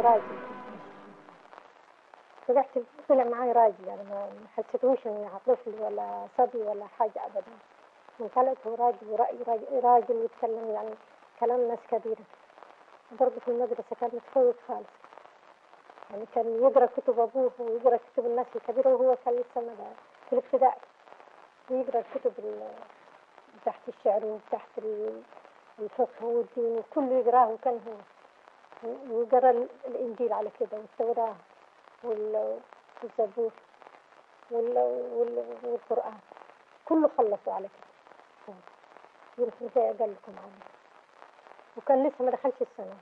راجل طلعت طلع معي راجل يعني ما ما حسيتوش اني طفل ولا صبي ولا حاجة ابدا من طلعت هو راجل ورأي راجل, راجل ويتكلم يعني كلام ناس كبيرة برضه في المدرسة كان متفوق خالص يعني كان يقرأ كتب أبوه ويقرأ كتب الناس الكبيرة وهو كان لسه ما- في الابتدائي ويقرأ الكتب ال- تحت الشعر وتحت ال- الفقه والدين وكله يقراه وكان هو وقرأ ال- الإنجيل على كده والتوراة وال- والزبور وال- وال- والقرآن كله خلصوا على كده يمكن زي أقل لكم عنه وكان لسه ما دخلش السنة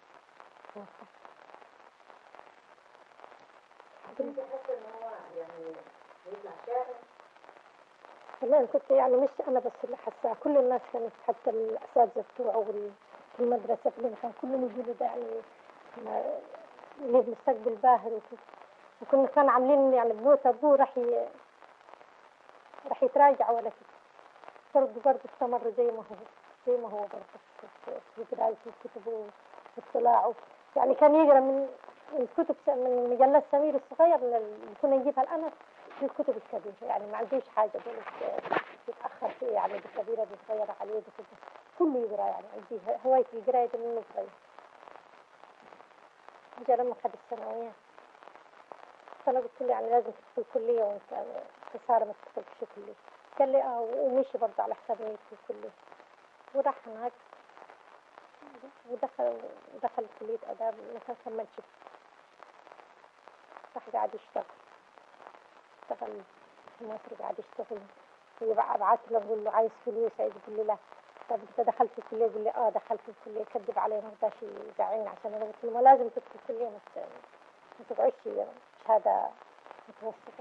كنت حاسه ان هو يعني يطلع شاعر والله أنا كنت يعني مش أنا بس اللي حاساه كل الناس كانت حتى الأساتذة بتوعه وال- في المدرسة في كان كلهم يقولوا ده يعني ما- ليه مستقبل باهر وكده وكنا كان عاملين يعني بموت أبوه راح ي... راح يتراجع ولا كده برضه برضه استمر زي ما هو زي ما هو برضه في- في قرايته وكتبه واطلاعه يعني كان يقرا من من كتب س- من مجلات سمير الصغير اللي كنا نجيبها الأنا في الكتب الكبيرة يعني ما عنديش حاجة بقول يتأخر فيه يعني دي كبيرة دي صغيرة عليه دي كده كله يقرا يعني عندي هواية القراية دي منه صغير جاء لما خد الثانوية فأنا قلت له يعني لازم تدخل كلية وأنت خسارة ما تدخلش كلية قال لي اه ومشي برضه على حساب ما يدخل كلية وراح هناك ودخل ودخل كلية آداب ما كملش راح قاعد يشتغل اشتغل في مصر قاعد يشتغل ويبقى ابعت له اقول له عايز فلوس عايز يقول لي لا طب انت دخلت الكليه يقول لي اه دخلت الكليه كذب علي ما رضاش يزعلني عشان انا قلت له ما لازم تدخل الكليه ما ت- ما تقعدش شهاده متوسطه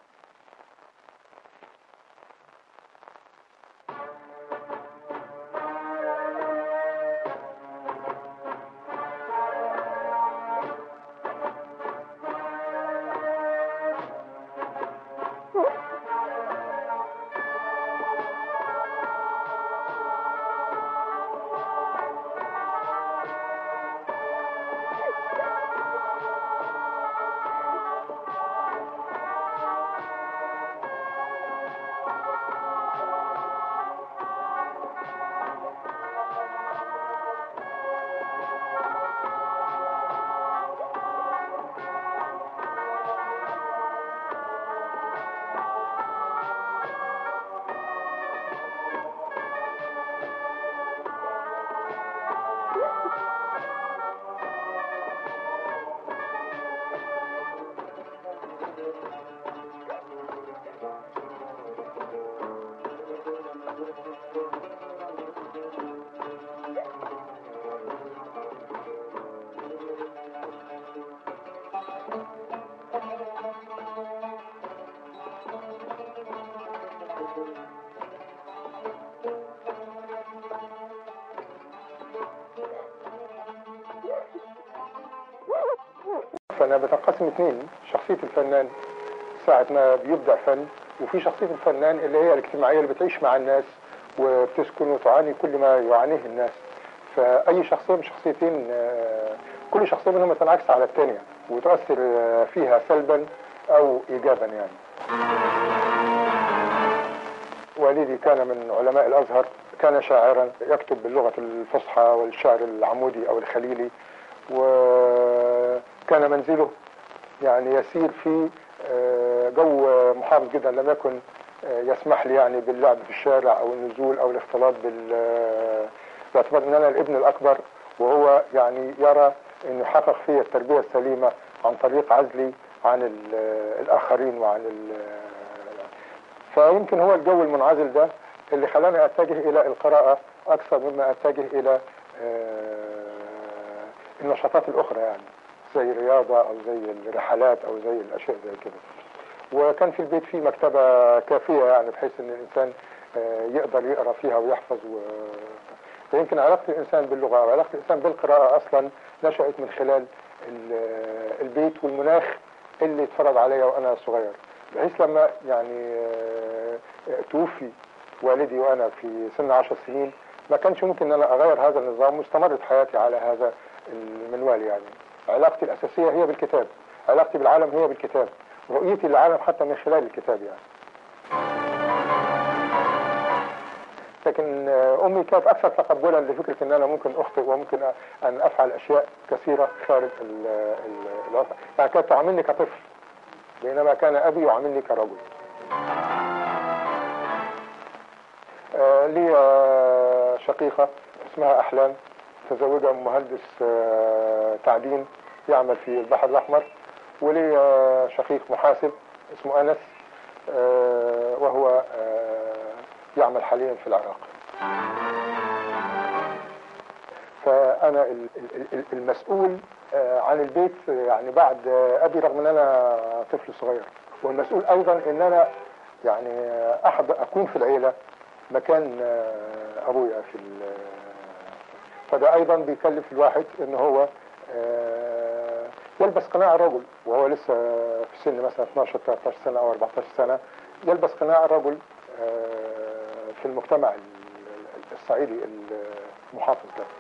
فانا بتنقسم اثنين شخصيه الفنان ساعه ما بيبدع فن وفي شخصيه الفنان اللي هي الاجتماعيه اللي بتعيش مع الناس وبتسكن وتعاني كل ما يعانيه الناس فاي شخصيه من شخصيتين آه، كل شخصيه منهم تنعكس على الثانيه وتؤثر آه، فيها سلبا او ايجابا يعني والدي كان من علماء الازهر كان شاعرا يكتب باللغه الفصحى والشعر العمودي او الخليلي وكان منزله يعني يسير في آه، جو محافظ جدا لم يكن آه، يسمح لي يعني باللعب في الشارع او النزول او الاختلاط بال آه، باعتبار ان انا الابن الاكبر وهو يعني يرى انه يحقق في التربيه السليمه عن طريق عزلي عن ال- آه، الاخرين وعن ال- آه، فيمكن هو الجو المنعزل ده اللي خلاني اتجه الى القراءه اكثر مما اتجه الى آه، النشاطات الاخرى يعني زي الرياضه او زي الرحلات او زي الاشياء زي كده وكان في البيت في مكتبه كافيه يعني بحيث ان الانسان آه، يقدر يقرا فيها ويحفظ و... فيمكن علاقه الانسان باللغه او علاقه الانسان بالقراءه اصلا نشات من خلال ال- البيت والمناخ اللي اتفرج عليا وانا صغير بحيث لما يعني آه، آه، توفي والدي وانا في سن عشر سنين ما كانش ممكن ان انا اغير هذا النظام واستمرت حياتي على هذا المنوال يعني علاقتي الاساسيه هي بالكتاب علاقتي بالعالم هي بالكتاب رؤيتي للعالم حتى من خلال الكتاب يعني لكن آه، امي كانت اكثر تقبلا لفكره ان انا ممكن اخطئ وممكن أ- ان افعل اشياء كثيره خارج ال- ال- الوضع يعني كانت تعاملني كطفل بينما كان ابي يعاملني كرجل آه، لي آه، شقيقه اسمها احلام متزوجه من مهندس آه، تعدين يعمل في البحر الاحمر ولي آه، شقيق محاسب اسمه انس آه، وهو آه، يعمل حاليا في العراق فانا ال- ال- ال- المسؤول آه، عن البيت آه، يعني بعد آه، ابي رغم ان انا طفل صغير والمسؤول ايضا ان انا يعني آه، احب اكون في العيله مكان آه، ابويا في ال- فده ايضا بيكلف الواحد ان هو آه، يلبس قناع الرجل وهو لسه في سن مثلا 12 13 سنه او 14 سنه يلبس قناع الرجل آه، في المجتمع ال- الصعيدي المحافظ ده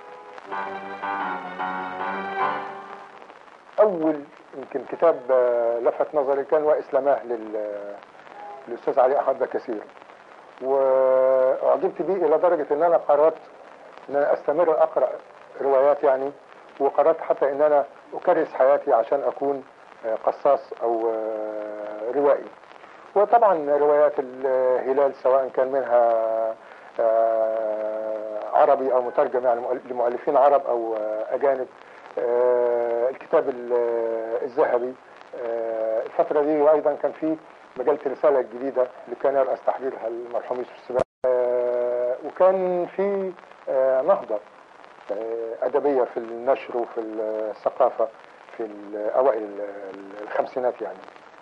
اول يمكن كتاب آه، لفت نظري كان واسلاماه لل- للاستاذ علي احمد بكثير واعجبت بيه الى درجه ان انا قررت ان انا استمر اقرا روايات يعني وقررت حتى ان انا اكرس حياتي عشان اكون آه، قصاص او آه، روائي وطبعا روايات الهلال سواء كان منها آه، عربي او مترجم يعني مؤل- لمؤلفين عرب او آه، اجانب آه، الكتاب ال- الذهبي آه، الفترة دي أيضا كان في مجلة رسالة الجديدة اللي كان يرأس تحريرها المرحوم يوسف السباع آه، وكان في آه، نهضة آه، أدبية في النشر وفي الثقافة في ال- أوائل ال- الخمسينات يعني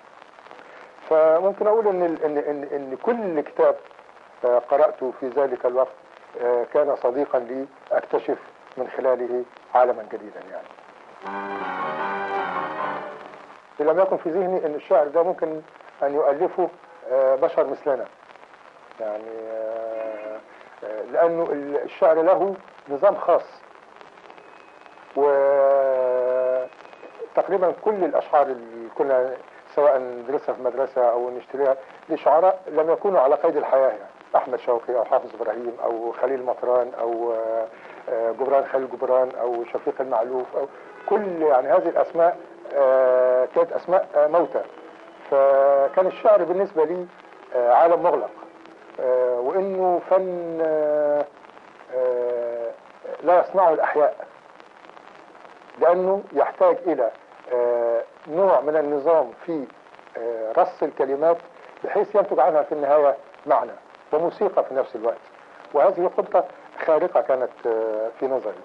فممكن أقول إن ال- إن إن, إن كل كتاب آه، قرأته في ذلك الوقت آه، كان صديقا لي أكتشف من خلاله عالما جديدا يعني لم يكن في ذهني ان الشعر ده ممكن ان يؤلفه آه، بشر مثلنا يعني آه، آه، لانه ال- الشعر له نظام خاص وتقريبا كل الاشعار اللي كنا سواء ندرسها في مدرسه او نشتريها لشعراء لم يكونوا على قيد الحياه يعني احمد شوقي او حافظ ابراهيم او خليل مطران او آه، آه، جبران خليل جبران او شفيق المعلوف او كل يعني هذه الاسماء آه، كانت اسماء آه، موتى فكان الشعر بالنسبه لي آه، عالم مغلق آه، وانه فن آه، آه، لا يصنعه الاحياء لانه يحتاج الى آه، نوع من النظام في آه، رص الكلمات بحيث ينتج عنها في النهايه معنى وموسيقى في نفس الوقت وهذه خطه خارقه كانت آه، في نظري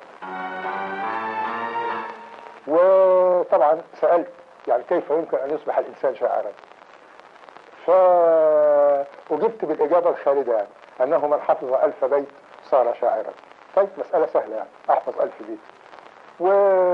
وطبعا سألت يعني كيف يمكن أن يصبح الإنسان شاعرا فأجبت بالإجابة الخالدة يعني أنه من حفظ ألف بيت صار شاعرا طيب مسألة سهلة يعني أحفظ ألف بيت و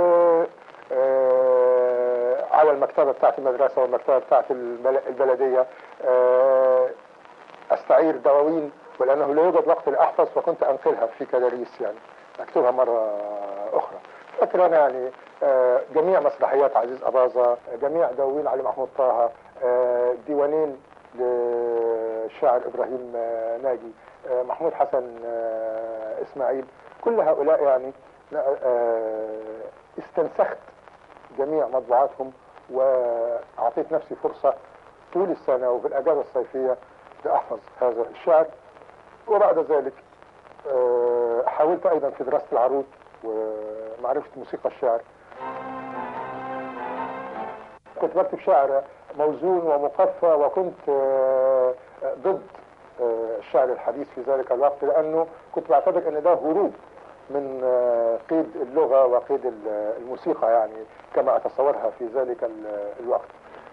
آه، على المكتبة بتاعت المدرسة والمكتبة بتاعت البل- البلدية آه، استعير دواوين ولانه لا يوجد وقت لاحفظ فكنت انقلها في كداريس يعني اكتبها مره اخرى فاكر انا يعني آه، جميع مسرحيات عزيز اباظه جميع دواوين علي محمود طه آه، ديوانين للشاعر ابراهيم آه، ناجي آه، محمود حسن آه، اسماعيل كل هؤلاء يعني آه، استنسخت جميع مطبوعاتهم واعطيت نفسي فرصه طول السنه وفي الاجازه الصيفيه لأحفظ هذا الشعر وبعد ذلك آه، حاولت أيضا في دراسة العروض ومعرفة موسيقى الشعر كنت بكتب شعر موزون ومقفى وكنت آه، ضد آه، الشعر الحديث في ذلك الوقت لأنه كنت بعتبر أن ده هروب من آه، قيد اللغة وقيد ال- الموسيقى يعني كما أتصورها في ذلك ال- الوقت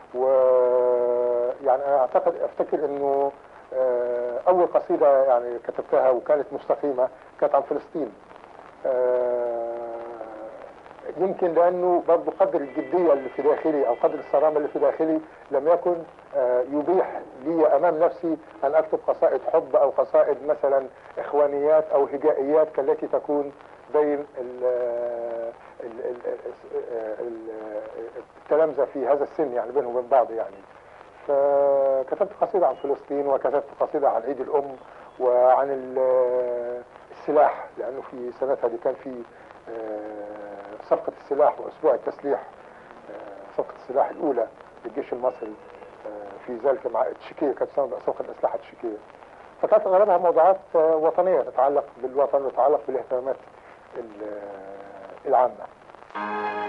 ويعني أنا أعتقد أفتكر أنه آه، أول قصيدة يعني كتبتها وكانت مستقيمة كانت عن فلسطين آه، يمكن لأنه برضو قدر الجدية اللي في داخلي أو قدر الصرامة اللي في داخلي لم يكن آه، يبيح لي أمام نفسي أن أكتب قصائد حب أو قصائد مثلا إخوانيات أو هجائيات كالتي تكون بين ال- ال- ال- ال- التلامذة في هذا السن يعني بينهم وبين بعض يعني فكتبت قصيدة عن فلسطين وكتبت قصيدة عن عيد الأم وعن ال- السلاح لأنه في سنتها دي كان في آه، صفقة السلاح وأسبوع التسليح آه، صفقة السلاح الأولى للجيش المصري آه، في ذلك مع التشيكية كانت اسمها صفقة الأسلحة التشيكية فكانت أغلبها موضوعات آه، وطنية تتعلق بالوطن وتتعلق بالاهتمامات ال- العامة